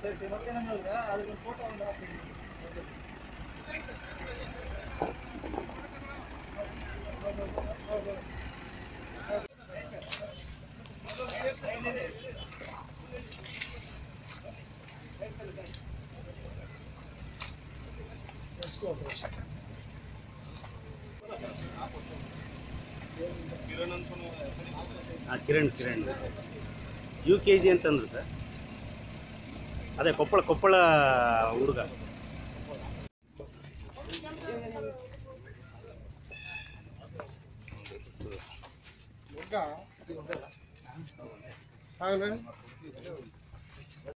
ಹಾಂ Kiran Kiran U K G ಅಂತಂದ್ರು sir ಅದೇ ಕೊಪ್ಪಳ ಕೊಪ್ಪಳ ಹುಡುಗ ಆಗಲೇ